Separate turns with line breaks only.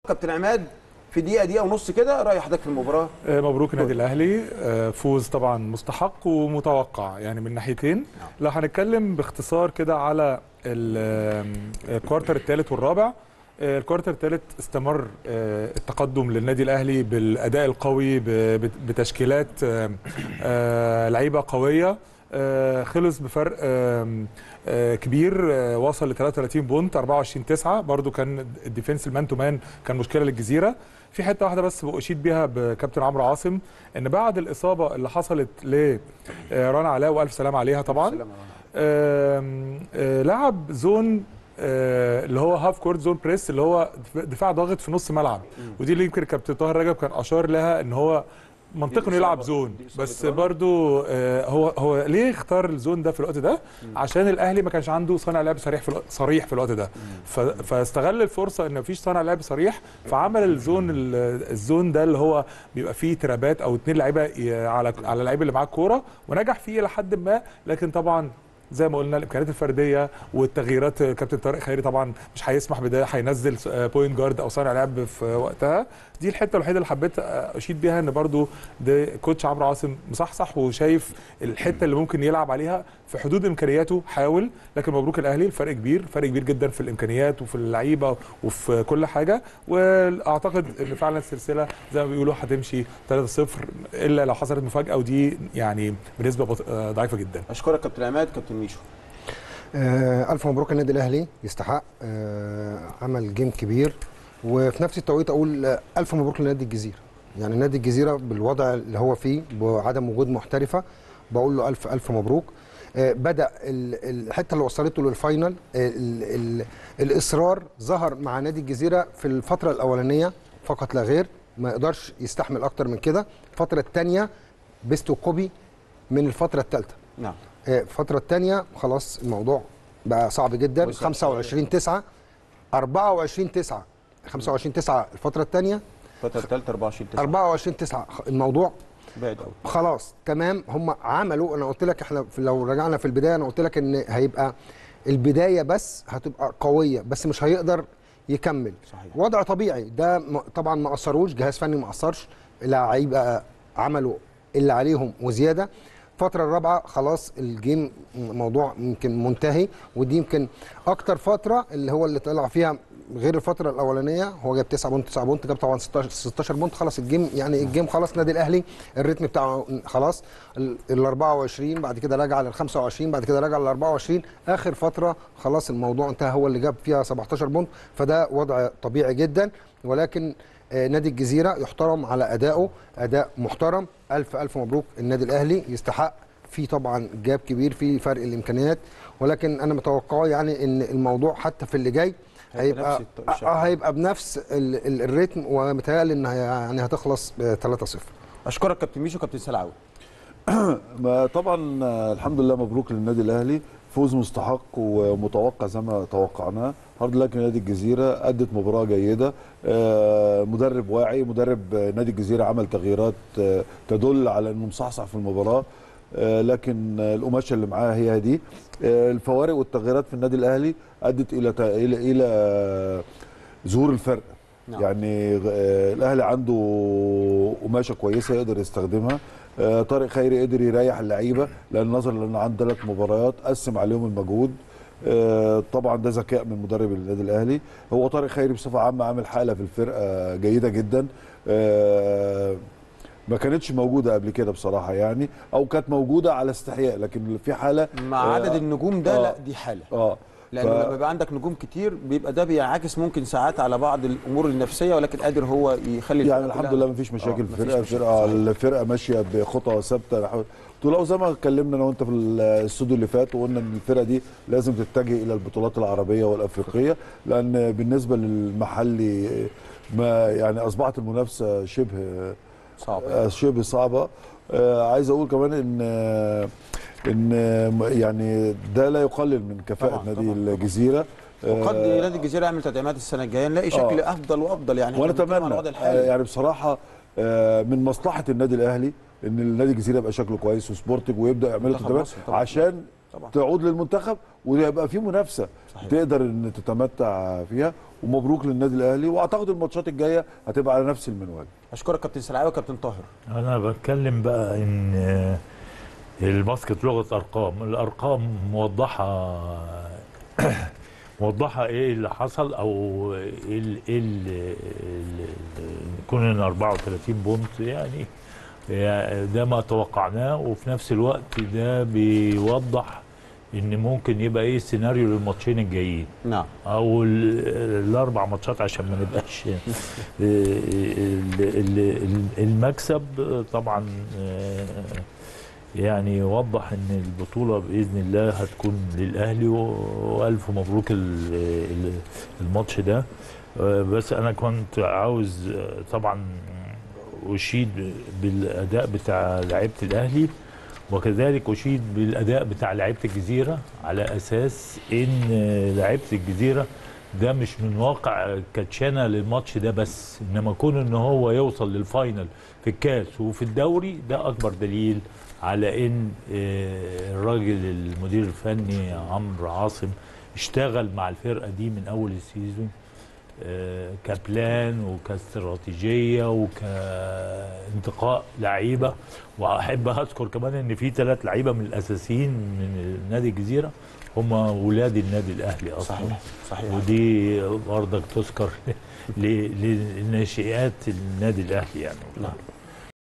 كابتن عماد في دقيقه دقيقه ونص كده راي حضرتك في المباراه
آه، مبروك النادي الاهلي آه، فوز طبعا مستحق ومتوقع يعني من ناحيتين لو هنتكلم باختصار كده على ال- آه، الكوارتر الثالث والرابع آه، الكوارتر الثالث استمر آه، التقدم للنادي الاهلي بالاداء القوي ب- بت- بتشكيلات آه، آه، لعيبه قويه آه، خلص بفرق آم، آه، كبير آه، وصل ل 33 بونت 24 9 برضو كان الديفنس المان تو مان كان مشكله للجزيره في حته واحده بس بأشيد بيها بكابتن عمرو عاصم ان بعد الاصابه اللي حصلت لرنا علاء والف سلام عليها طبعا
سلام عليكم.
آم، آه، لعب زون آه، اللي هو هاف كورت زون بريس اللي هو دفاع ضاغط في نص ملعب ودي اللي يمكن كابتن طاهر رجب كان اشار لها ان هو منطقي انه يلعب
إصابة-
زون
دي إصابة
بس
رنا.
برضو آه، هو هو ليه اختار الزون ده في الوقت ده عشان الاهلي ما كانش عنده صانع لعب صريح في الوقت صريح في الوقت ده ف- فاستغل الفرصه ان مفيش صانع لعب صريح فعمل الزون ال- الزون ده اللي هو بيبقى فيه ترابات او اتنين لعيبه ي- على على اللعيب اللي معاه الكوره ونجح فيه الى حد ما لكن طبعا زي ما قلنا الامكانيات الفرديه والتغييرات كابتن طارق خيري طبعا مش هيسمح بده هينزل بوينت جارد او صانع لعب في وقتها دي الحته الوحيده اللي حبيت اشيد بيها ان برضو ده كوتش عمرو عاصم مصحصح وشايف الحته اللي ممكن يلعب عليها في حدود امكانياته حاول لكن مبروك الاهلي الفرق كبير فرق كبير جدا في الامكانيات وفي اللعيبه وفي كل حاجه واعتقد ان فعلا السلسله زي ما بيقولوا هتمشي 3-0 الا لو حصلت مفاجاه ودي يعني بنسبه بط- آه، ضعيفه جدا
اشكرك كابتن عماد كابتن ميشو
آه الف مبروك النادي الاهلي يستحق آه عمل جيم كبير وفي نفس التوقيت اقول آه، الف مبروك لنادي الجزيره يعني نادي الجزيره بالوضع اللي هو فيه بعدم وجود محترفه بقول له الف الف مبروك آه بدا ال- الحته اللي وصلته للفاينل آه، ال ال الاصرار ظهر مع نادي الجزيره في الفتره الاولانيه فقط لا غير ما يقدرش يستحمل اكتر من كده الفتره الثانيه بيست وكوبي من الفتره الثالثه
نعم
آه، الفترة الثانية خلاص الموضوع بقى صعب جدا
وصل.
25 9 24 9 25 9 الفترة الثانية
الفتره الثالثه 24 9
24 9 الموضوع
بعيد قوي
خلاص تمام هم عملوا انا قلت لك احنا في- لو رجعنا في البدايه انا قلت لك ان هيبقى البدايه بس هتبقى قويه بس مش هيقدر يكمل
صحيح.
وضع طبيعي ده م- طبعا ما اثروش جهاز فني ما اثرش لعيبه عملوا اللي عليهم وزياده الفترة الرابعة خلاص الجيم موضوع يمكن منتهي ودي يمكن أكتر فترة اللي هو اللي طلع فيها غير الفترة الأولانية هو جاب 9 بونت 9 بونت جاب طبعا 16 16 بونت خلاص الجيم يعني الجيم خلاص النادي الأهلي الريتم بتاعه خلاص ال ال 24 بعد كده راجع لل 25 بعد كده راجع لل 24 آخر فترة خلاص الموضوع انتهى هو اللي جاب فيها 17 بونت فده وضع طبيعي جدا ولكن آه، نادي الجزيرة يحترم على أدائه أداء محترم ألف ألف مبروك النادي الأهلي يستحق في طبعا جاب كبير في فرق الإمكانيات ولكن أنا متوقعه يعني إن الموضوع حتى في اللي جاي
هيبقى
هيبقى
نفس الط- الشكل.
آه هيبقى بنفس ال- ال- الريتم ومتهيألي إن هي- يعني هتخلص 3-0
اشكرك كابتن ميشو كابتن سلعوي
ما طبعا آه، الحمد لله مبروك للنادي الاهلي فوز مستحق ومتوقع زي ما توقعناه هارد لك نادي الجزيره ادت مباراه جيده آه، مدرب واعي مدرب آه، نادي الجزيره عمل تغييرات آه، تدل على انه مصحصح في المباراه آه، لكن آه، القماشه اللي معاه هي دي آه، الفوارق والتغييرات في النادي الاهلي ادت الى ت- الى الى آه، ظهور الفرق
نعم.
يعني آه، الاهلي عنده قماشه كويسه يقدر يستخدمها آه، طارق خيري قدر يريح اللعيبه لان نظرا لانه عنده ثلاث مباريات قسم عليهم المجهود آه، طبعا ده ذكاء من مدرب النادي الاهلي هو طارق خيري بصفه عامه عامل حاله في الفرقه جيده جدا آه، ما كانتش موجوده قبل كده بصراحه يعني او كانت موجوده على استحياء لكن في حاله
مع
آه،
عدد النجوم ده
آه.
لا دي حاله
اه
لان لما بيبقى عندك نجوم كتير بيبقى ده بينعكس ممكن ساعات على بعض الامور النفسيه ولكن قادر هو يخلي
يعني
الفرقة
الحمد
كلها-
لله مفيش مشاكل
آه،
في
مفيش
الفرقه
مشاكل،
الفرقه
صحيح.
الفرقه ماشيه بخطى ثابته نحو- طول زي ما اتكلمنا انا وانت في الاستوديو اللي فات وقلنا ان الفرقه دي لازم تتجه الى البطولات العربيه والافريقيه لان بالنسبه للمحلي ما يعني اصبحت المنافسه شبه
صعب
آه، شبه صعبه آه، عايز اقول كمان ان آه، ان آه، يعني ده لا يقلل من كفاءه
طبعاً،
نادي
طبعاً، طبعاً.
الجزيره
وقد
آه،
نادي الجزيره يعمل تدعيمات السنه الجايه نلاقي شكل
آه.
افضل وافضل يعني
وانا
إحنا بنتكلم عن
اتمنى
الوضع
آه،
الحالي
يعني بصراحه آه، من مصلحه النادي الاهلي ان النادي الجزيره يبقى شكله كويس وسبورتنج ويبدا يعمل
منتخب
تدريبات
مصر طبعاً.
عشان
طبعا.
تعود للمنتخب ويبقى في منافسه
صحيح.
تقدر ان تتمتع فيها ومبروك للنادي الاهلي واعتقد الماتشات الجايه هتبقى على نفس المنوال
اشكرك كابتن سلعاوي وكابتن طاهر
انا بتكلم بقى ان آه، الباسكت لغه ارقام الارقام موضحه موضحه ايه اللي حصل او ايه ال- ايه ال- ال- ال- كون ان 34 بونت يعني يعني ده ما توقعناه وفي نفس الوقت ده بيوضح ان ممكن يبقى ايه السيناريو للماتشين الجايين
نعم
او ال- الاربع ماتشات عشان ما نبقاش ال- ال- ال- المكسب طبعا آه، يعني يوضح ان البطوله باذن الله هتكون للاهلي و- والف مبروك ال- ال- الماتش ده آه، بس انا كنت عاوز آه، طبعا اشيد بالاداء بتاع لعيبه الاهلي وكذلك اشيد بالاداء بتاع لعيبه الجزيره على اساس ان لعيبه الجزيره ده مش من واقع كاتشانا للماتش ده بس انما كون ان هو يوصل للفاينل في الكاس وفي الدوري ده اكبر دليل على ان آه، الراجل المدير الفني عمرو عاصم اشتغل مع الفرقه دي من اول السيزون آه، كبلان وكاستراتيجيه وكانتقاء لعيبه واحب اذكر كمان ان في ثلاث لعيبه من الاساسيين من نادي الجزيره هم ولاد النادي الاهلي اصلا
صحيح صحيح
ودي برضك تذكر ل- لناشئات النادي الاهلي يعني
نعم